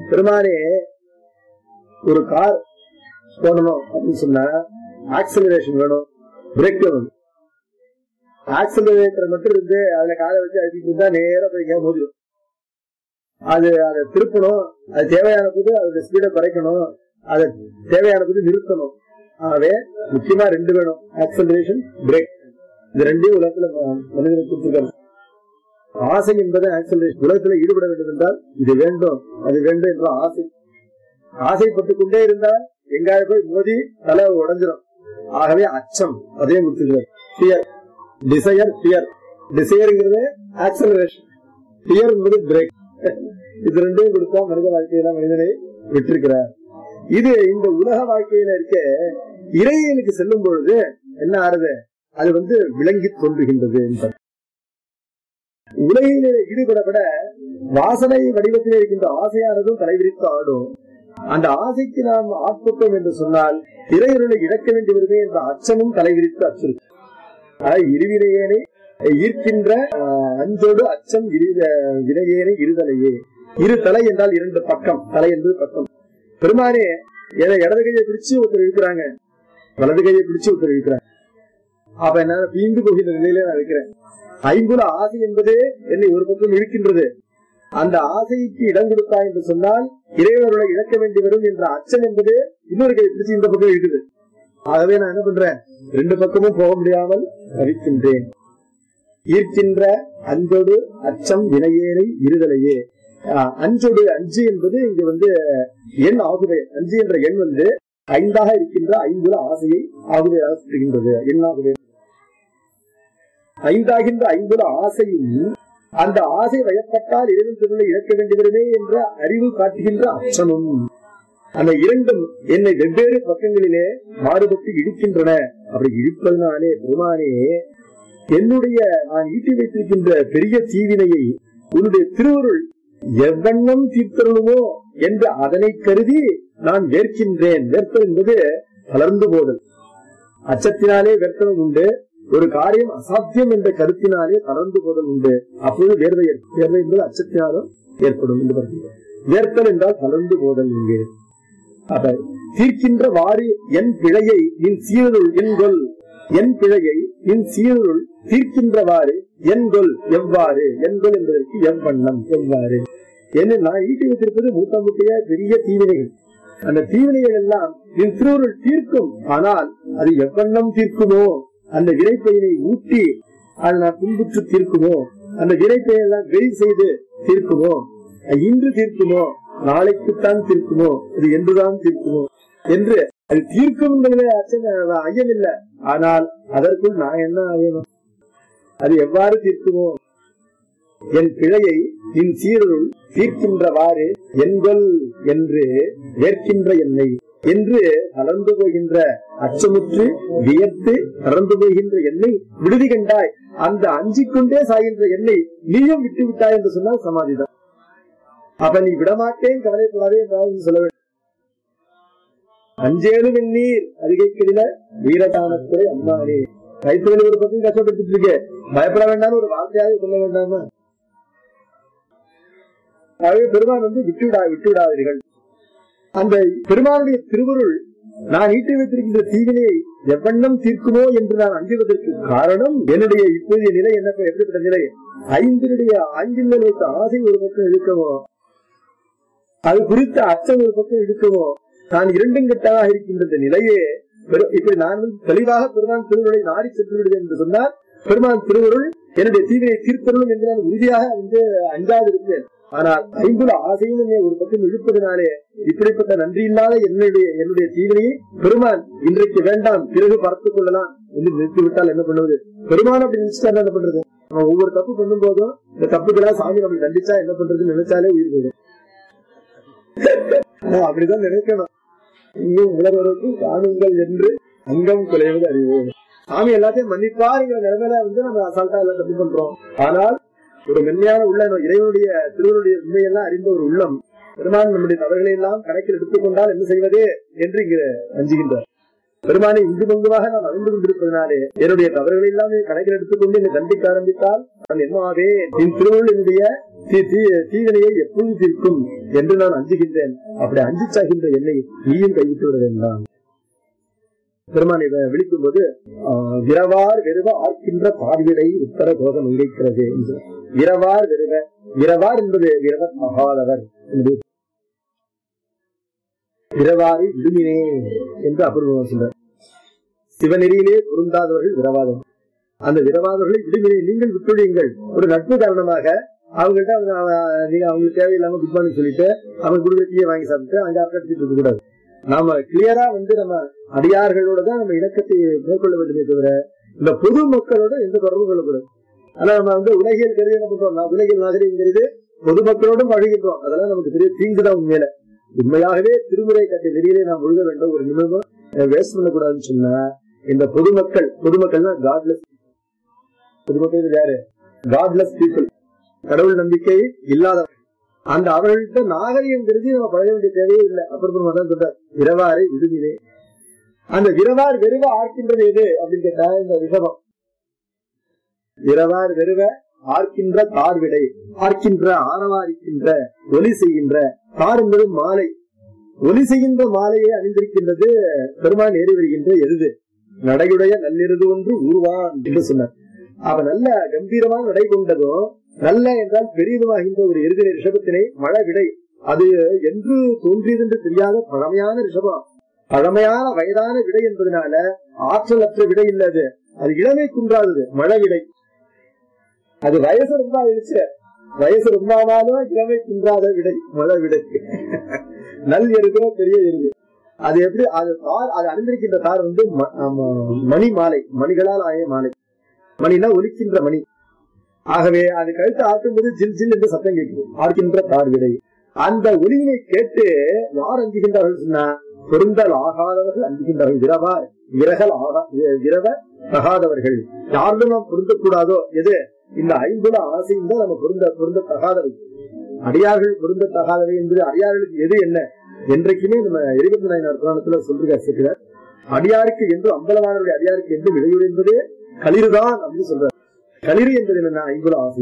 பெருமானே ஒரு கார் போடணும் அப்படின்னு சொன்னா ஆக்சலரேஷன் வேணும் பிரேக் வேணும் ஆக்சலரேட்டர் மட்டும் இருந்து அதுல காலை வச்சு அழுத்திட்டு இருந்தா நேரா போய் எங்கேயா மோதிடும் அது அதை திருப்பணும் அது தேவையான போது அதோட ஸ்பீடை குறைக்கணும் அதை தேவையான போது நிறுத்தணும் ஆகவே முக்கியமா ரெண்டு வேணும் ஆக்சலரேஷன் பிரேக் இது ரெண்டையும் உலகத்துல ம- மனிதனுக்கு கொடுத்திருக்காரு ஆசை என்பது ஆக்சலரேஷன் உலகத்துல ஈடுபட வேண்டும் என்றால் இது வேண்டும் அது வேண்டும் என்ற ஆசை ஆசைப்பட்டு கொண்டே இருந்தால் எங்காவது போய் மோதி தலை உடைஞ்சிடும் ஆகவே அச்சம் அதையும் கொடுத்துருக்காரு ஃபியர் டிசையர் ஃபியர் டிசையருங்கிறது ஆக்சலரேஷன் ஃபியர் என்பது பிரேக் இது ரெண்டையும் கொடுத்தா மனித வாழ்க்கையில மனிதனை விட்டிருக்கிறார் இது இந்த உலக வாழ்க்கையில இருக்க இறையனுக்கு செல்லும் பொழுது என்ன ஆறுது அது வந்து விளங்கி தோன்றுகின்றது என்பது உலகிலே ஈடுபட விட வாசனை வடிவத்தில் இருக்கின்ற ஆசையானதும் தலைவிரித்து ஆடும் அந்த ஆசைக்கு நாம் ஆட்பட்டோம் என்று சொன்னால் இறையருளை இழக்க வேண்டி வருமே என்ற அச்சமும் தலைவிரித்து அச்சுறுத்தும் ஆக இருவினையேனை ஈர்க்கின்ற ஆஹ், அஞ்சோடு அச்சம் இரு வினையேனை இருதலையே இரு தலை என்றால் இரண்டு பக்கம் தலை என்பது பக்கம் பெருமானே என இடது கையை பிடிச்சு ஒருத்தர் இருக்கிறாங்க வலது கையை பிடிச்சு ஒருத்தர் இருக்கிறாங்க அப்ப என்ன பீந்து போகின்ற நிலையில நான் இருக்கிறேன் ஐம்புல ஆசை என்பது என்னை ஒரு பக்கம் இருக்கின்றது அந்த ஆசைக்கு இடம் கொடுத்தா என்று சொன்னால் இறைவனருளை இழக்க வேண்டி வரும் என்ற அச்சம் என்பது இன்னொரு கையை பிடிச்சு இந்த பக்கம் இருக்குது ஆகவே நான் என்ன பண்றேன் ரெண்டு பக்கமும் போக முடியாமல் தவிக்கின்றேன் ஈர்க்கின்ற அஞ்சோடு அச்சம் வினையேனை இருதலையே ஆஹ், அஞ்சோடு அஞ்சு என்பது இங்க வந்து எண் ஆகுவே அஞ்சு என்ற எண் வந்து ஐந்தாக இருக்கின்ற ஐந்துல ஆசையை ஆகுவையாக சுட்டுகின்றது எண்ணாகுவே ஐந்தாகின்ற ஐந்துல ஆசையும் அந்த ஆசை வயப்பட்டால் இறைவன் திருளை இழக்க வேண்டியவருமே என்ற அறிவு காட்டுகின்ற அச்சமும் அந்த இரண்டும் என்னை வெவ்வேறு பக்கங்களிலே மாறுபட்டு இடிக்கின்றன அப்படி இடிப்பதனாலே பெருமானே என்னுடைய நான் ஈட்டி வைத்திருக்கின்ற பெரிய தீவினையை உன்னுடைய திருவருள் எவ்வண்ணம் தீர்த்தருளுமோ என்று அதனை கருதி நான் வேர்க்கின்றேன் வேர்த்தல் என்பது தளர்ந்து போதல் அச்சத்தினாலே வெர்த்தனம் உண்டு ஒரு காரியம் அசாத்தியம் என்ற கருத்தினாலே தளர்ந்து போதல் உண்டு அப்போது வேர்வை ஏற்படும். வேர்வை என்பது அச்சத்தினாலும் ஏற்படும் என்று வருகிறது வேர்த்தல் என்றால் தளர்ந்து போதல் இங்கே அப்ப தீர்க்கின்ற வாரி என் பிழையை நின் சீருள் என்கொல் என் பிழையை நின் சீருள் தீர்க்கின்றவாறு என்கொல் எவ்வாறு என்கொல் என்பதற்கு எவ்வண்ணம் எவ்வாறு என்ன நான் ஈட்டி வைத்திருப்பது மூட்டை மூட்டையா பெரிய தீவினைகள் அந்த தீவினைகள் எல்லாம் என் திருவுருள் தீர்க்கும் ஆனால் அது எவ்வண்ணம் தீர்க்குமோ அந்த வினைப்பயனை ஊட்டி அதை நான் துன்புற்று தீர்க்குமோ அந்த வினைப்பயனை எல்லாம் வெளி செய்து தீர்க்குமோ அது இன்று தீர்க்குமோ நாளைக்குத்தான் தீர்க்குமோ இது என்றுதான் தீர்க்குமோ என்று அது தீர்க்கும் என்பதிலே அச்சம் ஐயம் இல்லை ஆனால் அதற்குள் நான் என்ன ஆகணும் அது எவ்வாறு தீர்க்குமோ என் பிழையை நின் சீருள் தீர்க்கின்றவாறு என்கொல் என்று ஏற்கின்ற என்னை என்று கலந்து போகின்ற அச்சமுற்று வியர்த்து கலந்து போகின்ற என்னை விடுதி கண்டாய் அந்த அஞ்சிக் கொண்டே சாகின்ற என்னை நீயும் விட்டு விட்டாய் என்று சொன்னால் சமாதிதான் அப்ப நீ விடமாட்டேன் கவலைப்படாதே என்றாலும் சொல்ல வேண்டும் அஞ்சேழு வெந்நீர் அதிகை கெடில வீரதானத்துறை அம்மானே கைத்தொழில் ஒரு பக்கம் கஷ்டப்பட்டு இருக்கு பயப்பட வேண்டாம்னு ஒரு வார்த்தையாக சொல்ல வேண்டாமா ஆகவே பெருமான் வந்து விட்டுவிடா விட்டுவிடாதீர்கள் அந்த பெருமானுடைய திருவருள் நான் ஈட்டி வைத்திருக்கின்ற தீவினையை எவ்வண்ணம் தீர்க்குமோ என்று நான் அஞ்சுவதற்கு காரணம் என்னுடைய இப்போதைய நிலை என்ன எப்படிப்பட்ட நிலை ஐந்தினுடைய ஆங்கில வைத்த ஆசை ஒரு பக்கம் இழுக்கவோ அது குறித்த அச்சம் ஒரு பக்கம் இழுக்கவோ நான் இரண்டும் கெட்டதாக இருக்கின்ற இந்த நிலையே பெரு- இப்படி நான் வந்து தெளிவாக பெருமான் திருவுருளை நாடி சென்று விடுவேன் என்று சொன்னால் பெருமான் திருவுருள் என்னுடைய தீவினை தீர்த்தருளும் என்று நான் உறுதியாக வந்து அஞ்சாது இருந்தேன் ஆனால் ஐம்புல ஆசையும் என்னை ஒரு பக்கம் இழுப்பதனாலே இப்படிப்பட்ட நன்றி இல்லாத என்னுடைய என்னுடைய தீவினையை பெருமான் இன்றைக்கு வேண்டாம் பிறகு பார்த்துக் கொள்ளலாம் என்று நிறுத்திவிட்டால் என்ன பண்ணுவது பெருமான் அப்படி நினைச்சிட்டா என்ன பண்றது நம்ம ஒவ்வொரு தப்பு பண்ணும் போதும் இந்த தப்புகளா சாமி நம்மளை தண்டிச்சா என்ன பண்றதுன்னு நினைச்சாலே உயிர் போயிடும் ஆனா, அப்படிதான் நினைக்கணும் இங்கும் உலகருக்கு காணுங்கள் என்று அங்கம் குலைவது அறிவோம் சாமி எல்லாத்தையும் மன்னிப்பாருங்கிற நிலைமையில வந்து நம்ம அசால்ட்டா எல்லாம் தப்பு பண்றோம் ஆனால் ஒரு மென்மையான உள்ள இறைவனுடைய திருவனுடைய உண்மையெல்லாம் அறிந்த ஒரு உள்ளம் பெருமான் நம்முடைய தவறுகளை எல்லாம் கணக்கில் எடுத்துக்கொண்டால் என்ன செய்வது என்று இங்கு அஞ்சுகின்றார் பெருமானை இங்கு மங்குமாக நான் அறிந்து கொண்டிருப்பதனாலே என்னுடைய தவறுகளை எல்லாமே கணக்கில் எடுத்துக்கொண்டு என்னை தண்டிக்க ஆரம்பித்தால் நான் என்னவாவே என் திருவள்ளுவர் என்னுடைய தீ- தீ- தீவினையை எப்போது தீர்க்கும் என்று நான் அஞ்சுகின்றேன் அப்படி அஞ்சு சாகின்ற என்னை நீயும் கைவிட்டு விட வேண்டாம் பெருமானை வி- விழிக்கும் போது ஆஹ், இரவார் வெறுவ ஆர்க்கின்ற பார்விடை உத்தர கோகம் உழைக்கிறது என்று இரவார் வெறுவ இரவார் என்பது இரவ மகாதவர் என்று இரவாரி விடுமினே என்று அபூர்வம் சொல்றார் சிவநெறியிலே பொருந்தாதவர்கள் விரவாதம் அந்த விரவாதவர்களை விடுமினே நீங்கள் விட்டுவிடுங்கள் ஒரு நட்பு காரணமாக அவங்கள்ட்ட அவங்க அவ- நீங்க அவங்களுக்கு தேவையில்லாம குட் மார்னிங் சொல்லிட்டு அவங்க கொடுக்குற டீயை வாங்கி சாப்பிட்டு அங்க அக்கடிச்சிட்டு இருக்க கூடாது நாம கிளியரா வந்து நம்ம அடியார்களோட தான் நம்ம இணக்கத்தை மேற்கொள்ள வேண்டுமே தவிர இந்த பொது மக்களோட எந்த தொடர்பும் கொள்ளக்கூடாது ஆனா நம்ம வந்து உலகியல் கருதி என்ன பண்றோம் நான் உலகியல் நாகரிகம் கருது பொதுமக்களோடும் பழகின்றோம் அதெல்லாம் நமக்கு பெரிய தீங்குதான் உண்மையில உண்மையாகவே திருமுறை கட்டிய நெறியிலே நாம் ஒழுக வேண்டும் ஒரு நிமிடம் வேஸ்ட் பண்ணக்கூடாதுன்னு சொன்னா இந்த பொதுமக்கள் பொதுமக்கள்னா காட்லெஸ் பொதுமக்கள் யாரு காட்லெஸ் பீப்புள் கடவுள் நம்பிக்கை இல்லாதவர்கள் அந்த அவர்கள்ட்ட நாகரிகம் கருதி நம்ம பழக வேண்டிய தேவையே இல்லை அப்புறம் தான் சொல்ற இரவாரை விடுதினே அந்த இரவார் வெறுவ ஆர்க்கின்றது எது அப்படின்னு கேட்டா இந்த ரிஷபம் இரவார் வெறுவ ஆர்க்கின்ற தார்விடை ஆர்க்கின்ற ஆரவாரிக்கின்ற ஒலி செய்கின்ற தார் என்பது மாலை ஒலி செய்கின்ற மாலையை அணிந்திருக்கின்றது பெருமான் ஏறி வருகின்ற எருது நடையுடைய நல்லெருது ஒன்று உருவான் என்று சொன்னார் அவன் நல்ல கம்பீரமான நடை கொண்டதும் நல்ல என்றால் பெரியதுமாகின்ற ஒரு எருதினை ரிஷபத்தினை மழை விடை அது என்று தோன்றியது என்று தெரியாத பழமையான ரிஷபம் பழமையான வயதான விடை என்பதனால ஆற்றல் அற்ற விடை இல்ல அது அது இளமை குன்றாதது மழை விடை அது வயசு ரொம்ப ஆயிடுச்சு வயசு ரொம்ப ஆனாலும் இளமை குன்றாத விடை மழை விடை நல் எருதுல பெரிய எருது அது எப்படி அது தார் அது அணிந்திருக்கின்ற தார் வந்து ம- ஆமா, மணி மாலை மணிகளால் ஆய மாலை மணினா ஒலிக்கின்ற மணி ஆகவே அது கழுத்து ஆட்டும்போது ஜில் ஜில் என்று சத்தம் கேட்குது ஆர்க்கின்ற தார் விடை அந்த ஒலியினை கேட்டு யார் அஞ்சுகின்றார்கள் சொன்னா பொருந்தல் ஆகாதவர்கள் அஞ்சுகின்றார்கள் விரவா விரகல் ஆகா வி- விரவ தகாதவர்கள் யாரும் நாம் பொருந்தக்கூடாதோ எது இந்த ஐம்புல ஆசையும் தான் நம்ம பொருந்த பொருந்த தகாதவை அடியார்கள் பொருந்த தகாதவை என்பது அடியார்களுக்கு எது என்ன என்றைக்குமே நம்ம இருபத்தி நாயனார் புராணத்துல சொல்றார் சேர்க்கிறார் அடியாருக்கு என்று அம்பலமானவருடைய அடியாருக்கு என்று இடையூறு என்பது களிறுதான் அப்படின்னு சொல்றார் களிறு என்பது என்னன்னா ஐம்புல ஆசை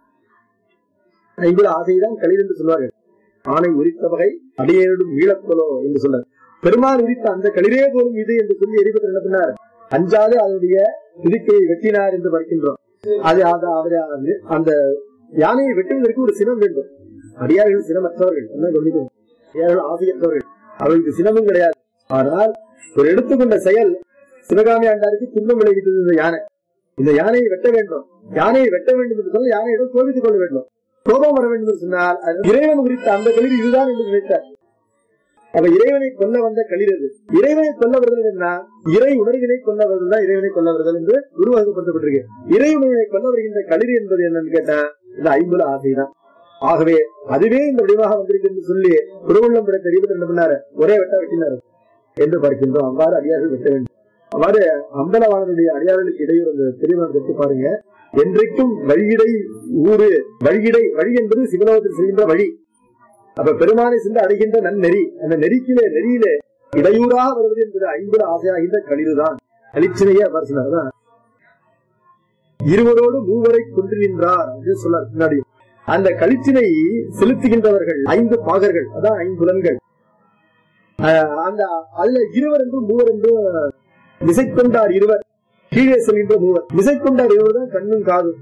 ஐம்புல ஆசைதான் களிறு என்று சொல்வார்கள் ஆணை உரித்த வகை அடியேனும் ஈழக்கொலோ என்று சொன்னார் பெருமாள் உரித்த அந்த களிரே போலும் இது என்று சொல்லி எரிபத்தர் என்ன பண்ணார் அஞ்சாது அதனுடைய துதிக்கையை வெட்டினார் என்று படிக்கின்றோம் அது அந்த அவரு- அந்த யானையை வெட்டுவதற்கு ஒரு சினம் வேண்டும் அடியார்கள் சினமற்றவர்கள் என்ன கவனிக்கணும் அடியார்கள் ஆசையற்றவர்கள் அவர்களுக்கு சினமும் கிடையாது ஆனால் ஒரு எடுத்துக்கொண்ட செயல் சிவகாமி ஆண்டாருக்கு துன்பம் விளைவித்தது இந்த யானை இந்த யானையை வெட்ட வேண்டும் யானையை வெட்ட வேண்டும் என்று சொன்னால் யானையிடம் கோபித்துக் கொள்ள வேண்டும் கோபம் வர வேண்டும் என்று சொன்னால் அது இறைவன் குறித்த அந்த களிர் இதுதான் என்று நினைத்தார் அப்ப இறைவனை கொல்ல வந்த களிர் அது இறைவனை கொல்ல வருதல் என்ன இறை உணர்வினை கொல்ல வருதல் தான் இறைவனை கொல்ல வருதல் என்று உருவாக்கப்படுத்தப்பட்டிருக்கு இறை உணர்வினை கொல்ல வருகின்ற களிர் என்பது என்னன்னு கேட்டா இந்த ஐம்புல ஆசைதான் ஆகவே அதுவே இந்த வடிவாக வந்திருக்கு என்று சொல்லி திருவள்ளம் பிற தெரிவது என்ன பண்ணாரு ஒரே வெட்ட வெட்டினாரு என்று பார்க்கின்றோம் அவ்வாறு அடியார்கள் வெட்ட வேண்டும் அவ்வாறு அம்பலவாளனுடைய அடியார்களுக்கு இடையூறு அந்த தெரிவான கற்று பாருங்க என்றைக்கும் வழியிடை ஊரு வழியிடை வழி என்பது சிவலோகத்தில் செல்கின்ற வழி அப்ப பெருமானை சென்று அடைகின்ற நன்னெறி அந்த நெறிக்கிலே நெறியிலே இடையூறாக வருவது என்பது ஐம்பது ஆசையாகின்ற களிறுதான் கலிச்சினையே அவர் சொன்னார் இருவரோடு மூவரை கொண்டு நின்றார் என்று சொன்னார் பின்னாடி அந்த கலிச்சினை செலுத்துகின்றவர்கள் ஐந்து பாகர்கள் அதான் ஐம்புலன்கள் ஆஹ் அந்த அதுல இருவர் என்று மூவர் என்று விசைக்கொண்டார் இருவர் கீழே செல்கின்ற மூவர் விசைக்கொண்டார் இருவர் தான் கண்ணும் காதும்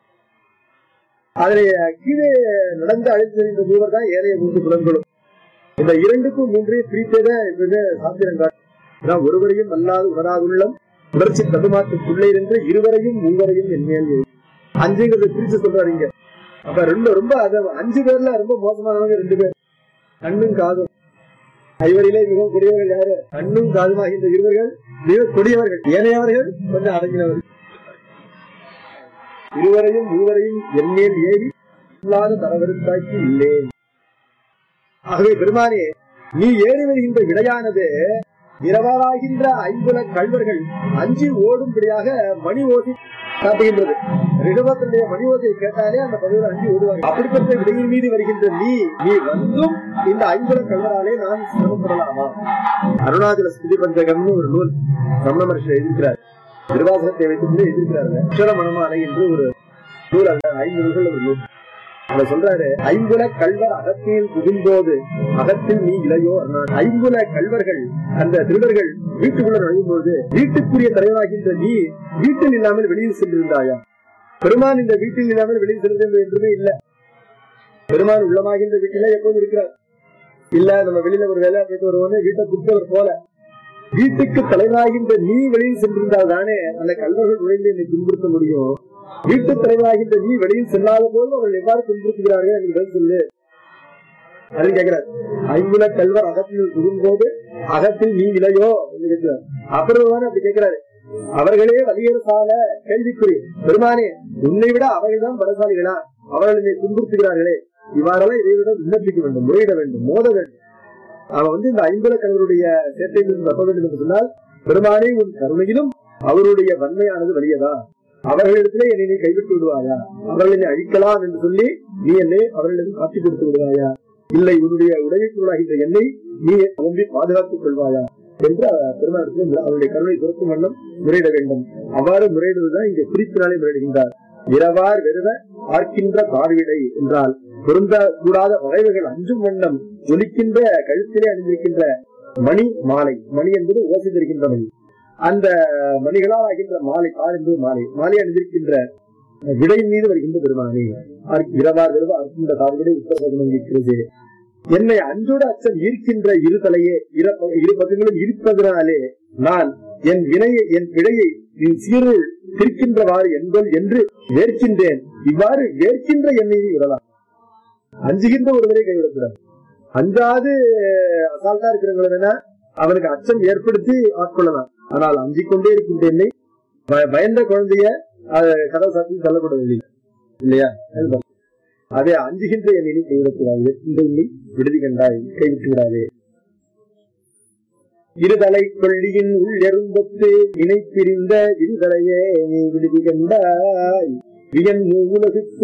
அதனை கீழே நடந்து அழைத்து செல்கின்ற மூவர் தான் ஏனைய மூன்று புலன்களும் இந்த இரண்டுக்கும் மூன்றையும் பிரித்ததே சாத்திரங்காட்டு நான் ஒருவரையும் அல்லாது உணராதுள்ளம் உணர்ச்சி தடுமாற்றத்துள்ளே இருந்து இருவரையும் மூவரையும் என்மேல் ஏறு. அஞ்சுங்கிறத பிரிச்சு சொல்றாரு இங்க அப்ப ரெண்டு ரொம்ப அது அஞ்சு பேர்ல ரொம்ப மோசமானவங்க ரெண்டு பேர் கண்ணும் காதும் ஐவரிலே மிகவும் கொடியவர்கள் யாரு கண்ணும் காதுமாகின்ற இருவர்கள் மிக கொடியவர்கள் ஏனையவர்கள் கொஞ்சம் அடங்கினவர்கள் இருவரையும் மூவரையும் என்மேல் ஏறி இல்லாத தரவருத்தாக்கி இல்லேன் ஆகவே பெருமானே நீ ஏறி வருகின்ற விடையானது இரவாகின்ற ஐம்புல கல்வர்கள் அஞ்சி ஓடும்படியாக மணி ஓதி காட்டுகின்றது ரிடபத்தினுடைய மணி ஓசையை கேட்டாலே அந்த பகுதியில் அஞ்சு ஓடுவாங்க அப்படிப்பட்ட விடையின் மீது வருகின்ற நீ நீ வந்தும் இந்த ஐம்புல கல்வராலே நான் சிரமப்படலாமா அருணாச்சல ஸ்துதி பஞ்சகம்னு ஒரு நூல் ரமண மகர்ஷி எழுதியிருக்கிறார் திருவாசகத்தை வைத்து எழுதியிருக்கிறார் அக்ஷர மனமாலை என்று ஒரு நூல் அந்த ஐந்து நூல்கள் ஒரு நூல் அதை சொல்றாரு ஐம்புல கல்வர் அகத்தில் புகும்போது அகத்தில் நீ இளையோ அண்ணான். ஐம்புல கல்வர்கள் அந்த திருடர்கள் வீட்டுக்குள்ள நுழையும் பொழுது வீட்டுக்குரிய தலைவராகின்ற நீ வீட்டில் இல்லாமல் வெளியில் சென்றிருந்தாயா பெருமான் இந்த வீட்டில் இல்லாமல் வெளியில் சென்றது என்றுமே இல்ல பெருமான் உள்ளமாகின்ற வீட்டில எப்போதும் இருக்கிறார் இல்ல நம்ம வெளியில ஒரு வேலையா போயிட்டு வருவோம் வீட்டை குடுத்தவர் போல வீட்டுக்கு தலைவராகின்ற நீ வெளியில் சென்றிருந்தால் தானே அந்த கல்வர்கள் நுழைந்து என்னை துன்புறுத்த முடியும் வீட்டு தலைவராகின்ற நீ வெளியில் செல்லாத போது அவர்கள் எவ்வாறு துன்புறுத்துகிறார்கள் என்று பதில் சொல்லு அப்படின்னு கேட்கிறார் ஐம்புல கல்வர் அகத்தில் புகும்போது அகத்தில் நீ இளையோ என்று கேட்கிறார் அப்புறம் அப்படி கேட்கிறாரு அவர்களே வலியர் சால கேள்விக்குறி பெருமானே உன்னை விட அவர்கள் தான் பலசாலிகளா அவர்கள் என்னை துன்புறுத்துகிறார்களே இவ்வாறெல்லாம் இதைவிடம் விண்ணப்பிக்க வேண்டும் முறையிட வேண்டும் மோத வேண்டும் அவன் வந்து இந்த ஐம்புல கல்வருடைய சேட்டையிலிருந்து தப்ப வேண்டும் என்று சொன்னால் பெருமானே உன் கருணையிலும் அவருடைய வன்மையானது வலியதா அவர்களிடத்திலே என்னை நீ கைவிட்டு விடுவாயா அவர்கள் என்னை அழிக்கலாம் என்று சொல்லி நீ என்னை அவர்களிடம் காட்சி கொடுத்து விடுவாயா இல்லை உன்னுடைய உதவிக்குள்ளாகின்ற என்னை நீ நம்பி பாதுகாத்துக் கொள்வாயா என்று பெருமாள் அவருடைய கருணை துறக்கும் வண்ணம் முறையிட வேண்டும் அவ்வாறு முறையிடுவதுதான் இங்கே குறிப்பினாலே முறையிடுகின்றார் இரவார் வெறுவ பார்க்கின்ற பார்விடை என்றால் பொருந்த கூடாத வகைவுகள் அஞ்சும் வண்ணம் ஒலிக்கின்ற கழுத்திலே அணிந்திருக்கின்ற மணி மாலை மணி என்பது ஓசை தருகின்ற மணி அந்த மணிகளால் ஆகின்ற மாலை கால் என்பது மாலை மாலை அணிந்திருக்கின்ற விடையின் மீது வருகின்ற பெருமானே இரவார் வெறுவ அர்க்கின்ற காவிடை உத்தரவாதம் இருக்கிறது என்னை அஞ்சோடு அச்சம் ஈர்க்கின்ற இரு தலையே இரு இரு பக்கங்களும் இருப்பதனாலே நான் என் வினையை என் பிழையை என் சீருள் திருக்கின்றவாறு என்பல் என்று வேர்க்கின்றேன் இவ்வாறு வேர்க்கின்ற எண்ணெயை விடலாம் அஞ்சுகின்ற ஒருவரை கைவிடக்கூடாது அஞ்சாது அசால்ட்டா இருக்கிறவங்க அவனுக்கு அச்சம் ஏற்படுத்தி ஆட்கொள்ளலாம் ஆனால் அஞ்சிக் கொண்டே இருக்கின்ற என்னை ப- பயந்த குழந்தைய கதவு சாத்தி தள்ளக்கூடாது இல்லையா அதுதான். அதே அஞ்சுகின்ற என்னை நீ கைவிடக்கூடாது இந்த எண்ணை விடுதி கண்டாய் கைவிட்டு விடாதே இருதலை கொள்ளியின் உள் எறும்பத்து இணைப்பிரிந்த இருதலையே நீ விடுதி கண்டாய் வியன் உலகுக்கு